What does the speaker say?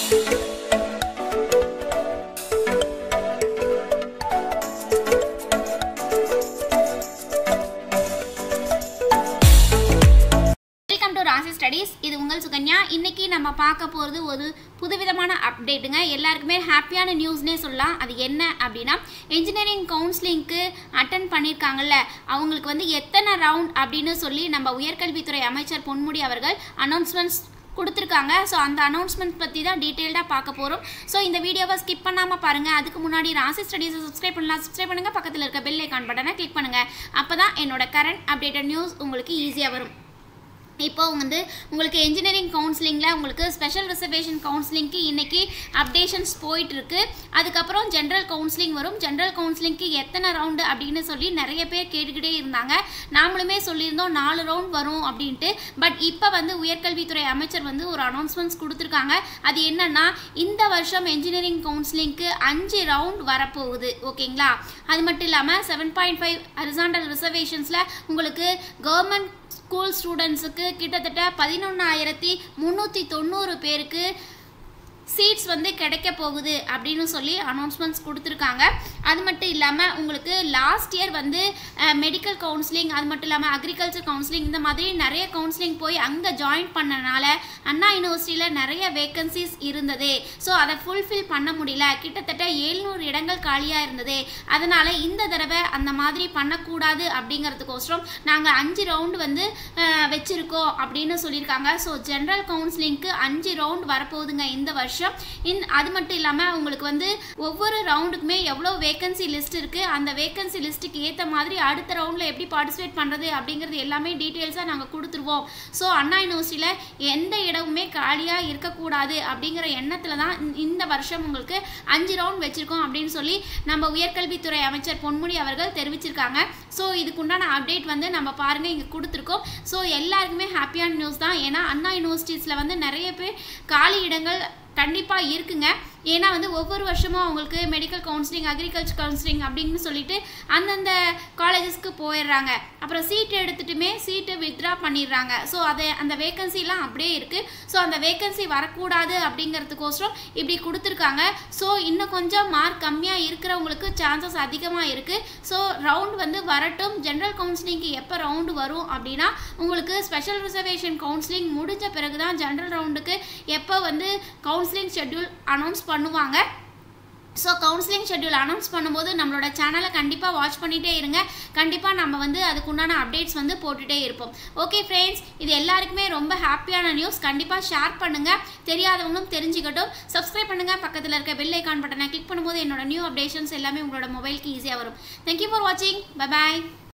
welcome to ராசி studies இது உங்கள் சுகன்யா இன்னைக்கு நம்ம பார்க்க போகிறது ஒரு புதுவிதமான அப்டேட்டுங்க எல்லாருக்குமே ஹாப்பியான நியூஸ்னே சொல்லலாம் அது என்ன அப்படின்னா இன்ஜினியரிங் கவுன்சிலிங்க்கு அட்டன் பண்ணியிருக்காங்கல்ல அவங்களுக்கு வந்து எத்தனை ரவுண்ட் அப்படின்னு சொல்லி நம்ம உயர்கல்வித்துறை அமைச்சர் பொன்முடி அவர்கள் அனௌன்ஸ்மெண்ட்ஸ் கொடுத்துருக்காங்க ஸோ அந்த அனௌன்ஸ்மெண்ட் பற்றி தான் டீட்டெயில்டாக பார்க்க போகிறோம் ஸோ இந்த வீடியோவை ஸ்கிப் பண்ணாமல் பாருங்கள் அதுக்கு முன்னாடி ராசி ஸ்டடீஸை சப்ஸ்கிரைப் பண்ணலாம் சப்ஸ்கிரைப் பண்ணுங்கள் பக்கத்தில் இருக்க பெல் ஐக்கான் பட்டனை கிளிக் பண்ணுங்கள் அப்போ தான் என்னோட கரண்ட் அப்டேட்டட் நியூஸ் உங்களுக்கு ஈஸியாக வரும் இப்போ வந்து உங்களுக்கு இன்ஜினியரிங் கவுன்சிலிங்கில் உங்களுக்கு ஸ்பெஷல் ரிசர்வேஷன் கவுன்சிலிங்க்கு இன்னைக்கு அப்டேஷன்ஸ் போயிட்டு இருக்கு அதுக்கப்புறம் ஜென்ரல் கவுன்சிலிங் வரும் ஜென்ரல் கவுன்சிலிங்க்கு எத்தனை ரவுண்டு அப்படின்னு சொல்லி நிறைய பேர் கேட்டுக்கிட்டே இருந்தாங்க நாமளுமே சொல்லியிருந்தோம் நாலு ரவுண்ட் வரும் அப்படின்ட்டு பட் இப்போ வந்து உயர்கல்வித்துறை அமைச்சர் வந்து ஒரு அனௌன்ஸ்மெண்ட்ஸ் கொடுத்துருக்காங்க அது என்னன்னா இந்த வருஷம் இன்ஜினியரிங் கவுன்சிலிங்க்கு அஞ்சு ரவுண்ட் வரப்போகுது ஓகேங்களா அது மட்டும் இல்லாமல் செவன் பாயிண்ட் ஃபைவ் ஹரிசாண்டல் ரிசர்வேஷன்ஸில் உங்களுக்கு கவர்மெண்ட் ஸ்கூல் ஸ்டூடெண்ட்ஸுக்கு கிட்டத்தட்ட பதினொன்றாயிரத்தி முந்நூற்றி தொண்ணூறு பேருக்கு சீட்ஸ் வந்து கிடைக்க போகுது அப்படின்னு சொல்லி அனௌன்ஸ்மெண்ட்ஸ் கொடுத்துருக்காங்க அது மட்டும் இல்லாமல் உங்களுக்கு லாஸ்ட் இயர் வந்து மெடிக்கல் கவுன்சிலிங் அது மட்டும் இல்லாமல் அக்ரிகல்ச்சர் கவுன்சிலிங் இந்த மாதிரி நிறைய கவுன்சிலிங் போய் அங்கே ஜாயின் பண்ணனால அண்ணா யூனிவர்சிட்டியில் நிறைய வேக்கன்சிஸ் இருந்தது ஸோ அதை ஃபுல்ஃபில் பண்ண முடியல கிட்டத்தட்ட ஏழ்நூறு இடங்கள் காலியாக இருந்தது அதனால் இந்த தடவை அந்த மாதிரி பண்ணக்கூடாது அப்படிங்கிறதுக்கோசரம் நாங்கள் அஞ்சு ரவுண்டு வந்து அஹ், வச்சிருக்கோம் அப்படின்னு சொல்லியிருக்காங்க ஸோ ஜென்ரல் கவுன்சிலிங்க்கு அஞ்சு ரவுண்ட் வரப்போகுதுங்க இந்த வருஷம் இந் அது மட்டும் இல்லாமல் உங்களுக்கு வந்து ஒவ்வொரு ரவுண்டுக்குமே எவ்வளோ வேகன்சி லிஸ்ட் இருக்குது அந்த வேகன்சி லிஸ்ட்டுக்கு ஏற்ற மாதிரி அடுத்த ரவுண்டில் எப்படி பார்ட்டிசிபேட் பண்ணுறது அப்படிங்கிறது எல்லாமே டீட்டெயில்ஸாக நாங்கள் கொடுத்துருவோம் ஸோ அண்ணா யூனிவர்சிட்டியில் எந்த இடமுமே காலியாக இருக்கக்கூடாது அப்படிங்கிற எண்ணத்தில் தான் இந்த- இந்த வருஷம் உங்களுக்கு அஞ்சு ரவுண்ட் வச்சுருக்கோம் அப்படின்னு சொல்லி நம்ம உயர்கல்வித்துறை அமைச்சர் பொன்முடி அவர்கள் தெரிவிச்சிருக்காங்க ஸோ இதுக்குண்டான அப்டேட் வந்து நம்ம பாருங்கள் இங்கே கொடுத்துருக்கோம் ஸோ எல்லாருக்குமே ஹாப்பியான நியூஸ் தான் ஏன்னா அண்ணா யூனிவர்சிட்டிஸில் வந்து நிறைய பேர் காலி இடங்கள் கண்டிப்பாக இருக்குங்க ஏன்னா வந்து ஒவ்வொரு வருஷமும் அவங்களுக்கு மெடிக்கல் கவுன்சிலிங் அக்ரிகல்ச்சர் கவுன்சிலிங் அப்படின்னு சொல்லிட்டு அந்தந்த காலேஜஸ்க்கு போயிடுறாங்க அப்புறம் சீட் எடுத்துட்டுமே சீட்டு வித்ட்ரா பண்ணிடுறாங்க ஸோ அதை அந்த வேகன்சிலாம் அப்படியே இருக்குது ஸோ அந்த வேகன்சி வரக்கூடாது அப்படிங்கிறதுக்கோசரம் இப்படி கொடுத்துருக்காங்க ஸோ இன்னும் கொஞ்சம் மார்க் கம்மியாக இருக்கிறவங்களுக்கு சான்சஸ் அதிகமாக இருக்குது ஸோ ரவுண்ட் வந்து வரட்டும் ஜென்ரல் கவுன்சிலிங்க்கு எப்போ ரவுண்டு வரும் அப்படின்னா உங்களுக்கு ஸ்பெஷல் ரிசர்வேஷன் கவுன்சிலிங் முடிஞ்ச பிறகு தான் ஜென்ரல் ரவுண்டுக்கு எப்போ வந்து கவுன்சிலிங் ஷெட்யூல் அனௌன்ஸ் பண்ணுவாங்க ஸோ கவுன்சிலிங் ஷெட்யூல் அனௌன்ஸ் பண்ணும்போது நம்மளோட சேனலை கண்டிப்பாக வாட்ச் பண்ணிகிட்டே இருங்க கண்டிப்பாக நம்ம வந்து அதுக்குண்டான அப்டேட்ஸ் வந்து போட்டுகிட்டே இருப்போம் ஓகே ஃப்ரெண்ட்ஸ் இது எல்லாருக்குமே ரொம்ப ஹாப்பியான நியூஸ் கண்டிப்பாக ஷேர் பண்ணுங்கள் தெரியாதவங்களும் தெரிஞ்சுக்கட்டும் சப்ஸ்கிரைப் பண்ணுங்கள் பக்கத்தில் இருக்க பெல் ஐக்கான் பட்டனை கிளிக் பண்ணும்போது என்னோட நியூ அப்டேஷன்ஸ் எல்லாமே உங்களோட மொபைலுக்கு ஈஸியாக வரும் தேங்க்யூ ஃபார் வாட்சிங் பை பாய்